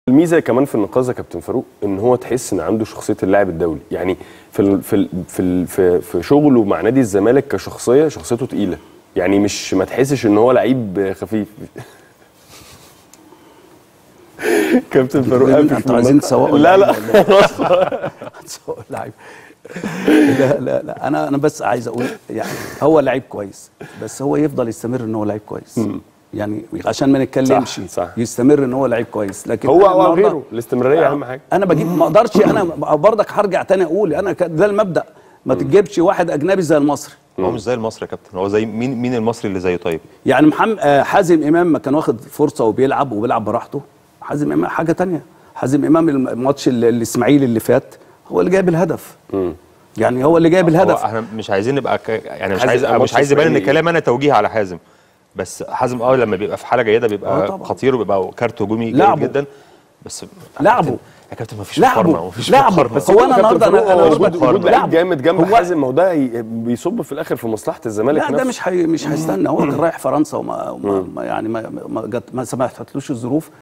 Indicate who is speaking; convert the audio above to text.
Speaker 1: الميزه كمان في النقاز يا كابتن فاروق ان هو تحس ان عنده شخصيه اللاعب الدولي يعني في ال في ال في ال في, في شغله مع نادي الزمالك كشخصيه شخصيته تقيله يعني مش ما تحسش ان هو لعيب خفيف كابتن فاروق قافش
Speaker 2: انتوا
Speaker 1: من
Speaker 2: عايزين
Speaker 1: المنطقة.
Speaker 2: تسوقوا
Speaker 1: لا لا
Speaker 2: تسوقوا اللعيب لا لا لا انا انا بس عايز اقول يعني هو لعيب كويس بس هو يفضل يستمر ان هو لعيب كويس يعني عشان ما نتكلمش
Speaker 1: صح، صح.
Speaker 2: يستمر ان هو لعيب كويس لكن
Speaker 1: هو
Speaker 2: أنا
Speaker 1: او
Speaker 2: النهاردة-
Speaker 1: غيره الاستمراريه اهم حاجه
Speaker 2: انا بجيب ما اقدرش انا برضك هرجع تاني اقول انا ك- ده المبدا ما تجيبش واحد اجنبي زي المصري
Speaker 3: هو مش زي المصري يا كابتن هو زي مين مين المصري اللي زيه طيب
Speaker 2: يعني محمد آه، حازم امام ما كان واخد فرصه وبيلعب وبيلعب براحته حازم امام حاجه تانية حازم امام الماتش ال- الاسماعيلي اللي فات هو اللي جايب الهدف يعني هو اللي جايب
Speaker 3: هو
Speaker 2: الهدف
Speaker 3: احنا مش عايزين نبقى ك... يعني مش
Speaker 1: حازم
Speaker 3: عايز
Speaker 1: ماتش
Speaker 3: مش عايز يبان ان
Speaker 1: إسرائيلي.
Speaker 3: كلام انا توجيه على حازم بس حازم اه لما بيبقى في حاله جيده
Speaker 2: آه
Speaker 3: بيبقى
Speaker 2: طبعاً.
Speaker 3: خطير وبيبقى كارت هجومي جيد
Speaker 2: لعبه.
Speaker 3: جدا بس
Speaker 2: لعبه.
Speaker 3: يا كابتن ما فيش مقارنه
Speaker 2: لعبه
Speaker 3: ما فيش
Speaker 2: لعبه
Speaker 3: مقارنه
Speaker 2: بس هو انا
Speaker 1: كابتن
Speaker 2: النهارده
Speaker 1: فاروق،
Speaker 2: انا انا
Speaker 1: هو
Speaker 2: برضك
Speaker 1: وجود وجود لعيب
Speaker 2: لعب.
Speaker 1: جامد جنب
Speaker 2: هو-
Speaker 1: حازم ما هو ده هي- بيصب في الاخر في مصلحه الزمالك
Speaker 2: لا ده
Speaker 1: نفسه.
Speaker 2: مش حي... مش هيستنى هو كان رايح فرنسا وما ما ما- يعني ما ما, جت ما سمحتلوش الظروف